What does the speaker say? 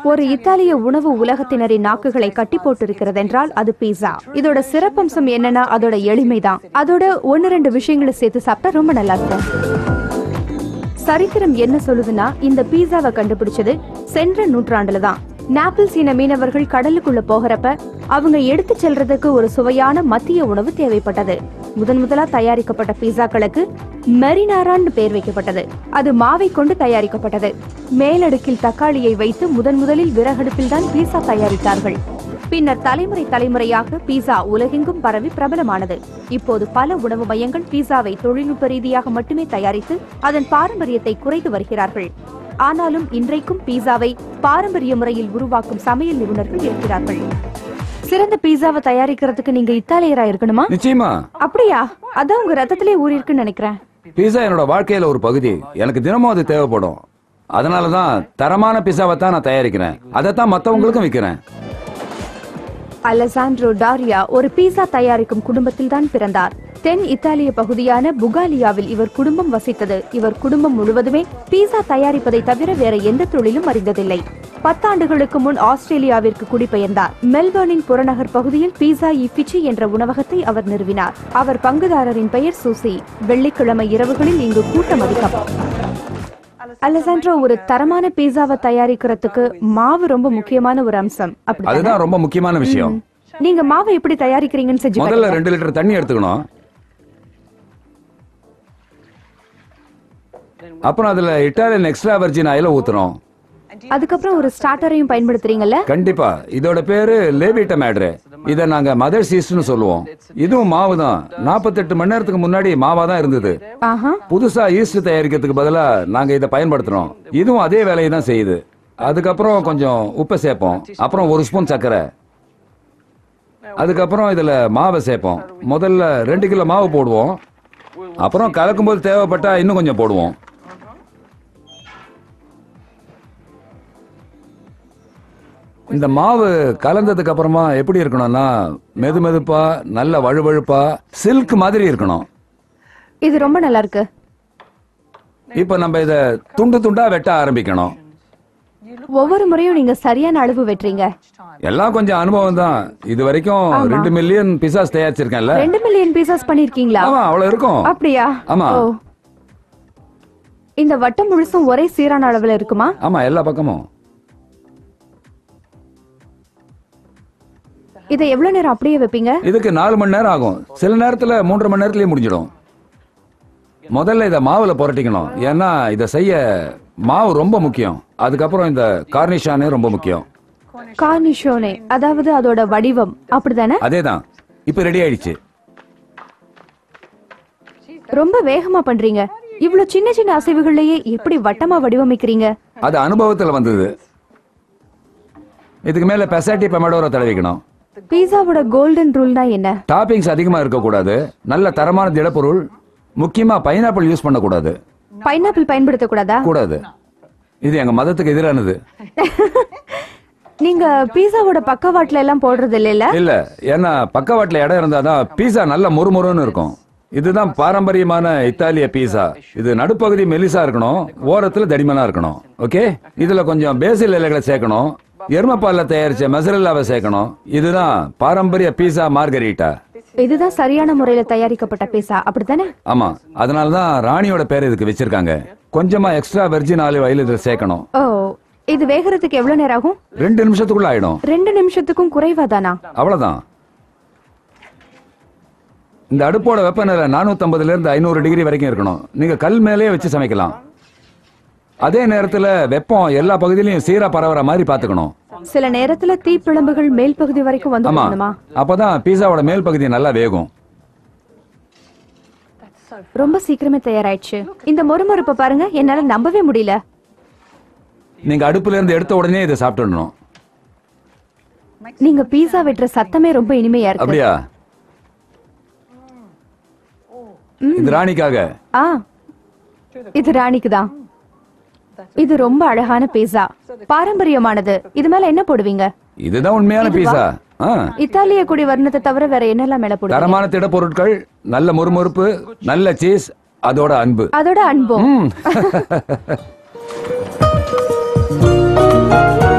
ஒரு இத்தாலிய உணவு உலகத்தினரின் நாக்குகளை கட்டி போட்டிருக்கிறது என்றால் அது பீஸா இதோட சிறப்பம்சம் என்னன்னா அதோட எளிமைதான் அதோட ஒன்னு ரெண்டு விஷயங்களை சேர்த்து சாப்பிட்டா ரொம்ப நல்லா இருக்கும் சரித்திரம் என்ன சொல்லுதுன்னா இந்த பீஸாவை கண்டுபிடிச்சது சென்ற நூற்றாண்டுல தான் நாப்பிள்ஸ் இன மீனவர்கள் கடலுக்குள்ள போகிறப்ப அவங்க எடுத்து செல்றதுக்கு ஒரு சுவையான மத்திய உணவு தேவைப்பட்டது முதன் முதலா தயாரிக்கப்பட்ட பீஸாக்களுக்கு மெரினாரான்னு பேர் வைக்கப்பட்டது அது மாவை கொண்டு தயாரிக்கப்பட்டது மேலடுக்கில் தக்காளியை வைத்து முதன் முதலில் விறகடுப்பில் தான் பீஸா தயாரித்தார்கள் பின்னர் தலைமுறை தலைமுறையாக பீஸா உலகெங்கும் பரவி பிரபலமானது இப்போது பல உணவு மையங்கள் பீஸாவை தொழில்நுட்ப ரீதியாக மட்டுமே தயாரித்து அதன் பாரம்பரியத்தை குறைத்து வருகிறார்கள் ஆனாலும் இன்றைக்கும் பீஸாவை பாரம்பரிய முறையில் உருவாக்கும் சமையல் நிபுணர்கள் இருக்கிறார்கள் சிறந்த பீஸாவை தயாரிக்கிறதுக்கு நீங்க இத்தாலியரா இருக்கணுமா நிச்சயமா அப்படியா அதான் உங்க ரத்தத்திலே ஊறி இருக்குன்னு நினைக்கிறேன் பீஸா என்னோட வாழ்க்கையில ஒரு பகுதி எனக்கு தினமும் அது தேவைப்படும் அதனாலதான் தரமான பிஸாவை தான் நான் தயாரிக்கிறேன் அதைத்தான் மத்தவங்களுக்கும் விற்கிறேன் அலெசாண்ட்ரோ டாரியா ஒரு பீஸா தயாரிக்கும் குடும்பத்தில் தான் பிறந்தார் தென் இத்தாலிய பகுதியான புகாலியாவில் இவர் குடும்பம் வசித்தது இவர் குடும்பம் முழுவதுமே பீஸா தயாரிப்பதை தவிர வேற எந்த தொழிலும் அறிந்ததில்லை பத்தாண்டுகளுக்கு முன் ஆஸ்திரேலியாவிற்கு குடிபெயர்ந்தார் மெல்பர்னின் புறநகர் பகுதியில் பீஸா இஃபிச்சி என்ற உணவகத்தை அவர் நிறுவினார் அவர் பங்குதாரரின் பெயர் சூசி வெள்ளிக்கிழமை இரவுகளில் இங்கு கூட்டம் அதிகம் அலெசாண்ட்ரோ ஒரு தரமான பீஸாவை தயாரிக்கிறதுக்கு மாவு ரொம்ப முக்கியமான ஒரு அம்சம் அப்படி அதுதான் ரொம்ப முக்கியமான விஷயம் நீங்க மாவை எப்படி தயாரிக்கிறீங்கன்னு செஞ்சு முதல்ல ரெண்டு லிட்டர் தண்ணி எடுத்துக்கணும் அப்புறம் அதுல இட்டாலியன் எக்ஸ்ட்ரா வெர்ஜின் ஆயில ஊத்துறோம் அதுக்கப்புறம் ஒரு ஸ்டார்டரையும் பயன்படுத்துறீங்கல்ல கண்டிப்பா இதோட பேரு லேவிட்ட மேட்ரு இத நாங்க மதர் சீஸ்ட்னு சொல்லுவோம் இதுவும் மாவு தான் நாற்பத்தெட்டு மணி நேரத்துக்கு முன்னாடி மாவா தான் இருந்தது ஆஹா புதுசா ஈஸ்ட் தயாரிக்கிறதுக்கு பதிலா நாங்க இதை பயன்படுத்துறோம் இதுவும் அதே வேலையை தான் செய்யுது அதுக்கப்புறம் கொஞ்சம் உப்பை சேர்ப்போம் அப்புறம் ஒரு ஸ்பூன் சர்க்கரை அதுக்கப்புறம் இதுல மாவை சேர்ப்போம் முதல்ல ரெண்டு கிலோ மாவு போடுவோம் அப்புறம் கலக்கும்போது தேவைப்பட்டா இன்னும் கொஞ்சம் போடுவோம் இந்த மாவு கலந்ததுக்கு அப்புறமா எப்படி இருக்கணும்னா மெது மெதுப்பா நல்ல வழுவழுப்பா சில்க் மாதிரி இருக்கணும் இது ரொம்ப நல்லா இருக்கு இப்ப நம்ம இத துண்டு துண்டா வெட்ட ஆரம்பிக்கணும் ஒவ்வொரு முறையும் நீங்க சரியான அளவு வெட்டுறீங்க எல்லாம் கொஞ்சம் அனுபவம் தான் இது வரைக்கும் ரெண்டு மில்லியன் பிசாஸ் தயாரிச்சிருக்கேன்ல ரெண்டு மில்லியன் பீசஸ் பண்ணிருக்கீங்களா ஆமா அவ்வளவு இருக்கும் அப்படியா ஆமா. ஓ. இந்த வட்டம் முழுசும் ஒரே சீரான அளவுல இருக்குமா ஆமா எல்லா பக்கமும் இதை எவ்வளவு நேரம் அப்படியே வைப்பீங்க இதுக்கு நாலு மணி நேரம் ஆகும் சில நேரத்துல மூன்றரை மணி நேரத்திலேயே முடிஞ்சிடும் முதல்ல இத மாவுல புரட்டிக்கணும் ஏன்னா இத செய்ய மாவு ரொம்ப முக்கியம் அதுக்கப்புறம் இந்த கார்னிஷானே ரொம்ப முக்கியம் கார்னிஷோனே அதாவது அதோட வடிவம் அப்படிதானே அதேதான் இப்ப ரெடி ஆயிடுச்சு ரொம்ப வேகமா பண்றீங்க இவ்ளோ சின்ன சின்ன அசைவுகள்லயே எப்படி வட்டமா வடிவமைக்கிறீங்க அது அனுபவத்துல வந்தது இதுக்கு மேல பெசாட்டி பெமடோரை தடவிக்கணும் பீஸாவோட கோல்டன் ரூல்னா என்ன டாப்பிங்ஸ் அதிகமா இருக்கக்கூடாது நல்ல தரமான திடப்பொருள் முக்கியமா பைனாப்பிள் யூஸ் பண்ணக்கூடாது பைனாப்பிள் பயன்படுத்த கூடாதா கூடாது இது எங்க மதத்துக்கு எதிரானது நீங்க பீஸாவோட பக்கவாட்டுல எல்லாம் போடுறது இல்லைல்ல இல்ல ஏன்னா பக்கவாட்டுல இடம் இருந்தாதான் பீஸா நல்ல முறுமுறுன்னு இருக்கும் இதுதான் பாரம்பரியமான இத்தாலிய பீஸா இது நடுப்பகுதி மெலிசா இருக்கணும் ஓரத்துல தடிமனா இருக்கணும் ஓகே இதுல கொஞ்சம் பேசில் இலைகளை சேர்க்கணும் எருமப்பால்ல தயாரிச்ச மெசரல்லாவை சேர்க்கணும் இதுதான் பாரம்பரிய பீஸா மார்கரீட்டா இதுதான் சரியான முறையில தயாரிக்கப்பட்ட பீஸா அப்படித்தானே ஆமா அதனாலதான் ராணியோட பேர் இதுக்கு வச்சிருக்காங்க கொஞ்சமா எக்ஸ்ட்ரா வெர்ஜின் ஆலிவ் ஆயில் இதுல சேர்க்கணும் ஓ இது வேகறதுக்கு எவ்வளவு நேரம் ஆகும் ரெண்டு நிமிஷத்துக்குள்ள ஆயிடும் ரெண்டு நிமிஷத்துக்கும் குறைவாதானா அவ்வளவுதான் இந்த அடுப்போட வெப்பநிலை 450 இருந்து ஐநூறு டிகிரி வரைக்கும் இருக்கணும் நீங்க கல் மேலேயே வச்சு சமைக்கலாம் அதே நேரத்துல வெப்பம் எல்லா பகுதியிலையும் சீரா பரவற மாதிரி பாத்துக்கணும் சில நேரத்துல தீப்பிழம்புகள் மேல் பகுதி வரைக்கும் வந்து ஆமா போகணுமா அப்பதான் பீஸாவோட மேல் பகுதி நல்லா வேகும் ரொம்ப சீக்கிரமே தயாராயிடுச்சு இந்த மொறுமொறுப்பை பாருங்க என்னால நம்பவே முடியல நீங்க அடுப்புல இருந்து எடுத்த உடனே இதை சாப்பிட்டுடணும் நீங்க பீஸா வெட்டுற சத்தமே ரொம்ப இனிமையா இருக்கு அப்படியா இது ராணிக்காக ஆ இது ராணிக்கு தான் இது ரொம்ப அழகான பீஸா பாரம்பரியமானது இது மேல என்ன போடுவீங்க இதுதான் உண்மையான பீஸா ஆ இத்தாலிய குடி வர்ணத்தை தவிர வேற என்னெல்லாம் மேல போடுவீங்க தரமான திடப்பொருட்கள் நல்ல முறுமுறுப்பு நல்ல சீஸ் அதோட அன்பு அதோட அன்பும் ம்